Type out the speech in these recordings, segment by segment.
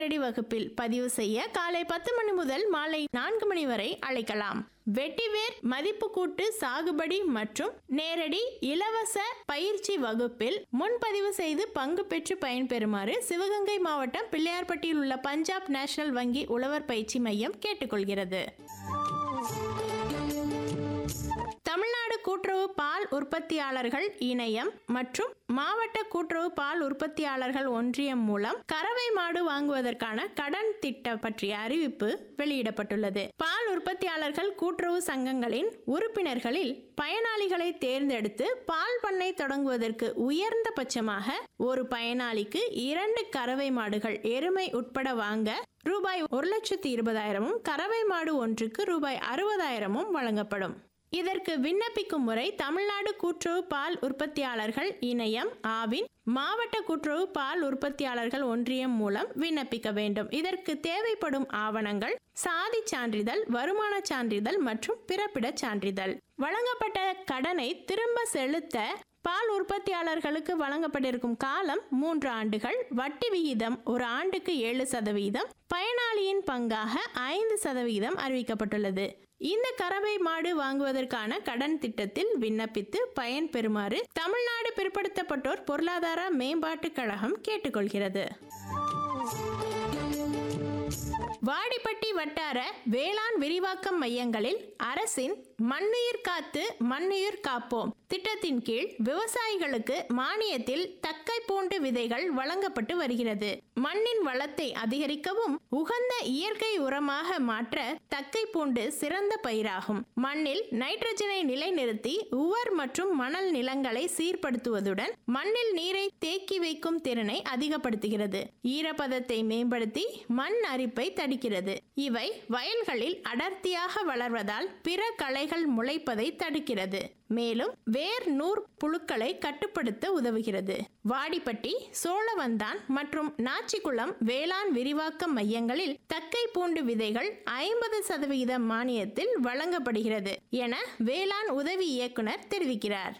நேரடி வகுப்பில் பதிவு செய்ய காலை பத்து மணி முதல் மாலை நான்கு மணி வரை அழைக்கலாம் வெட்டிவேர் மதிப்பு கூட்டு சாகுபடி மற்றும் நேரடி இலவச பயிற்சி வகுப்பில் முன்பதிவு செய்து பங்கு பெற்று பயன்பெறுமாறு சிவகங்கை மாவட்டம் பிள்ளையார்பட்டியில் உள்ள பஞ்சாப் நேஷனல் வங்கி உழவர் பயிற்சி மையம் கேட்டுக்கொள்கிறது தமிழ்நாடு கூட்டுறவு பால் உற்பத்தியாளர்கள் இணையம் மற்றும் மாவட்ட கூட்டுறவு பால் உற்பத்தியாளர்கள் ஒன்றியம் மூலம் கறவை மாடு வாங்குவதற்கான கடன் திட்ட பற்றிய அறிவிப்பு வெளியிடப்பட்டுள்ளது பால் உற்பத்தியாளர்கள் கூட்டுறவு சங்கங்களின் உறுப்பினர்களில் பயனாளிகளை தேர்ந்தெடுத்து பால் பண்ணை தொடங்குவதற்கு உயர்ந்த பட்சமாக ஒரு பயனாளிக்கு இரண்டு கறவை மாடுகள் எருமை உட்பட வாங்க ரூபாய் ஒரு லட்சத்தி இருபதாயிரமும் கறவை மாடு ஒன்றுக்கு ரூபாய் அறுபதாயிரமும் வழங்கப்படும் இதற்கு விண்ணப்பிக்கும் முறை தமிழ்நாடு கூட்டுறவு பால் உற்பத்தியாளர்கள் இணையம் ஆவின் மாவட்ட கூட்டுறவு பால் உற்பத்தியாளர்கள் ஒன்றியம் மூலம் விண்ணப்பிக்க வேண்டும் இதற்கு தேவைப்படும் ஆவணங்கள் சாதி சான்றிதழ் வருமான சான்றிதழ் மற்றும் பிறப்பிடச் சான்றிதழ் வழங்கப்பட்ட கடனை திரும்ப செலுத்த பால் உற்பத்தியாளர்களுக்கு வழங்கப்பட்டிருக்கும் காலம் மூன்று ஆண்டுகள் வட்டி விகிதம் ஒரு ஆண்டுக்கு ஏழு சதவீதம் பயனாளியின் பங்காக ஐந்து சதவீதம் அறிவிக்கப்பட்டுள்ளது இந்த கறவை மாடு வாங்குவதற்கான கடன் திட்டத்தில் விண்ணப்பித்து பயன் பெறுமாறு தமிழ்நாடு பிற்படுத்தப்பட்டோர் பொருளாதார மேம்பாட்டுக் கழகம் கேட்டுக்கொள்கிறது வாடிப்பட்டி வட்டார வேளாண் விரிவாக்கம் மையங்களில் அரசின் மண்ணுயிர் காத்து மண்ணுயிர் காப்போம் திட்டத்தின் கீழ் விவசாயிகளுக்கு மானியத்தில் தக்கை பூண்டு விதைகள் வழங்கப்பட்டு வருகிறது மண்ணின் வளத்தை அதிகரிக்கவும் உகந்த இயற்கை உரமாக மாற்ற தக்கை பூண்டு சிறந்த பயிராகும் மண்ணில் நைட்ரஜனை நிலைநிறுத்தி உவர் மற்றும் மணல் நிலங்களை சீர்படுத்துவதுடன் மண்ணில் நீரை தேக்கி வைக்கும் திறனை அதிகப்படுத்துகிறது ஈரப்பதத்தை மேம்படுத்தி மண் அரிப்பை தடுக்கிறது இவை வயல்களில் அடர்த்தியாக வளர்வதால் பிற களைகள் முளைப்பதை தடுக்கிறது மேலும் வேர் நூற் புழுக்களை கட்டுப்படுத்த உதவுகிறது வாடிப்பட்டி சோழவந்தான் மற்றும் நாச்சிக்குளம் வேளாண் விரிவாக்க மையங்களில் தக்கை பூண்டு விதைகள் ஐம்பது சதவிகித மானியத்தில் வழங்கப்படுகிறது என வேளாண் உதவி இயக்குனர் தெரிவிக்கிறார்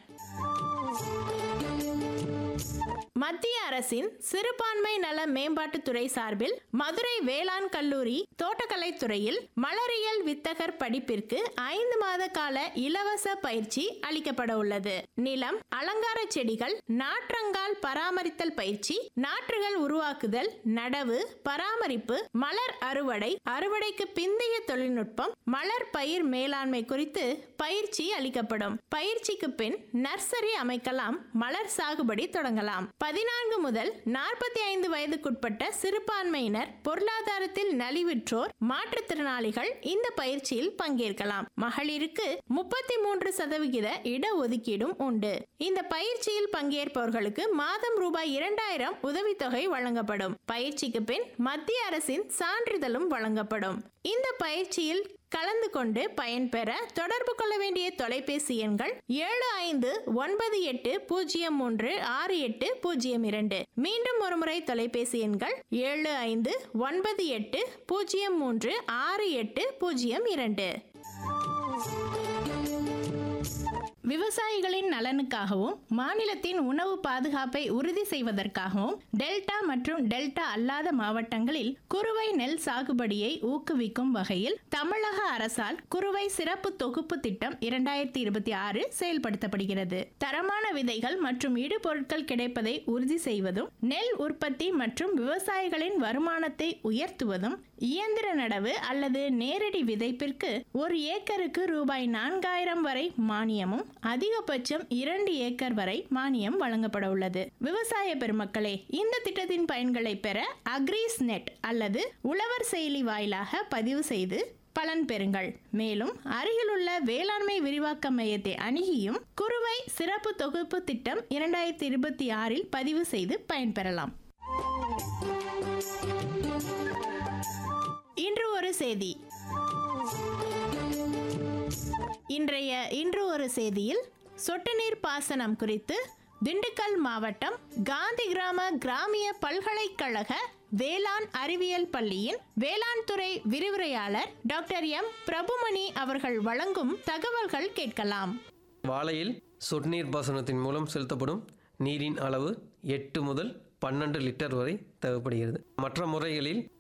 மத்திய அரசின் சிறுபான்மை நல மேம்பாட்டுத்துறை சார்பில் மதுரை வேளாண் கல்லூரி தோட்டக்கலை துறையில் மலரியல் வித்தகர் படிப்பிற்கு ஐந்து மாத கால இலவச பயிற்சி அளிக்கப்பட உள்ளது நிலம் அலங்கார செடிகள் நாற்றங்கால் பராமரித்தல் பயிற்சி நாற்றுகள் உருவாக்குதல் நடவு பராமரிப்பு மலர் அறுவடை அறுவடைக்கு பிந்தைய தொழில்நுட்பம் மலர் பயிர் மேலாண்மை குறித்து பயிற்சி அளிக்கப்படும் பயிற்சிக்கு பின் நர்சரி அமைக்கலாம் மலர் சாகுபடி தொடங்கலாம் பதினான்கு முதல் நாற்பத்தி ஐந்து வயதுக்குட்பட்ட சிறுபான்மையினர் பொருளாதாரத்தில் நலிவுற்றோர் மாற்றுத்திறனாளிகள் இந்த பயிற்சியில் பங்கேற்கலாம் மகளிருக்கு முப்பத்தி மூன்று சதவிகித இடஒதுக்கீடும் உண்டு இந்த பயிற்சியில் பங்கேற்பவர்களுக்கு மாதம் ரூபாய் இரண்டாயிரம் உதவித்தொகை வழங்கப்படும் பயிற்சிக்கு பின் மத்திய அரசின் சான்றிதழும் வழங்கப்படும் இந்த பயிற்சியில் கலந்து கொண்டு பயன்பெற தொடர்பு கொள்ள வேண்டிய தொலைபேசி எண்கள் ஏழு ஐந்து ஒன்பது எட்டு பூஜ்ஜியம் மூன்று ஆறு எட்டு பூஜ்ஜியம் இரண்டு மீண்டும் ஒருமுறை தொலைபேசி எண்கள் ஏழு ஐந்து ஒன்பது எட்டு பூஜ்ஜியம் மூன்று ஆறு எட்டு பூஜ்ஜியம் இரண்டு விவசாயிகளின் நலனுக்காகவும் மாநிலத்தின் உணவு பாதுகாப்பை உறுதி செய்வதற்காகவும் டெல்டா மற்றும் டெல்டா அல்லாத மாவட்டங்களில் குறுவை நெல் சாகுபடியை ஊக்குவிக்கும் வகையில் தமிழக அரசால் குறுவை சிறப்பு தொகுப்பு திட்டம் இரண்டாயிரத்தி இருபத்தி ஆறு செயல்படுத்தப்படுகிறது தரமான விதைகள் மற்றும் இடுபொருட்கள் கிடைப்பதை உறுதி செய்வதும் நெல் உற்பத்தி மற்றும் விவசாயிகளின் வருமானத்தை உயர்த்துவதும் இயந்திர நடவு அல்லது நேரடி விதைப்பிற்கு ஒரு ஏக்கருக்கு ரூபாய் நான்காயிரம் வரை மானியமும் அதிகபட்சம் இரண்டு ஏக்கர் வரை மானியம் வழங்கப்பட உள்ளது விவசாய பெருமக்களே இந்த திட்டத்தின் பயன்களை பெற அக்ரீஸ் நெட் அல்லது உழவர் செயலி வாயிலாக பதிவு செய்து பலன் பெறுங்கள் மேலும் அருகிலுள்ள வேளாண்மை விரிவாக்க மையத்தை அணுகியும் குறுவை சிறப்பு தொகுப்பு திட்டம் இரண்டாயிரத்தி இருபத்தி ஆறில் பதிவு செய்து பயன்பெறலாம் இன்று ஒரு செய்தி இன்றைய இன்று ஒரு செய்தியில் சொட்டு நீர் பாசனம் குறித்து திண்டுக்கல் மாவட்டம் காந்தி கிராம கிராமிய பல்கலைக்கழக வேளாண் அறிவியல் பள்ளியின் வேளாண் துறை விரிவுரையாளர் டாக்டர் எம் பிரபுமணி அவர்கள் வழங்கும் தகவல்கள் கேட்கலாம் வாழையில் சொட்டுநீர் பாசனத்தின் மூலம் செலுத்தப்படும் நீரின் அளவு எட்டு முதல் பன்னெண்டு லிட்டர் வரை தேவைப்படுகிறது மற்ற முறைகளில்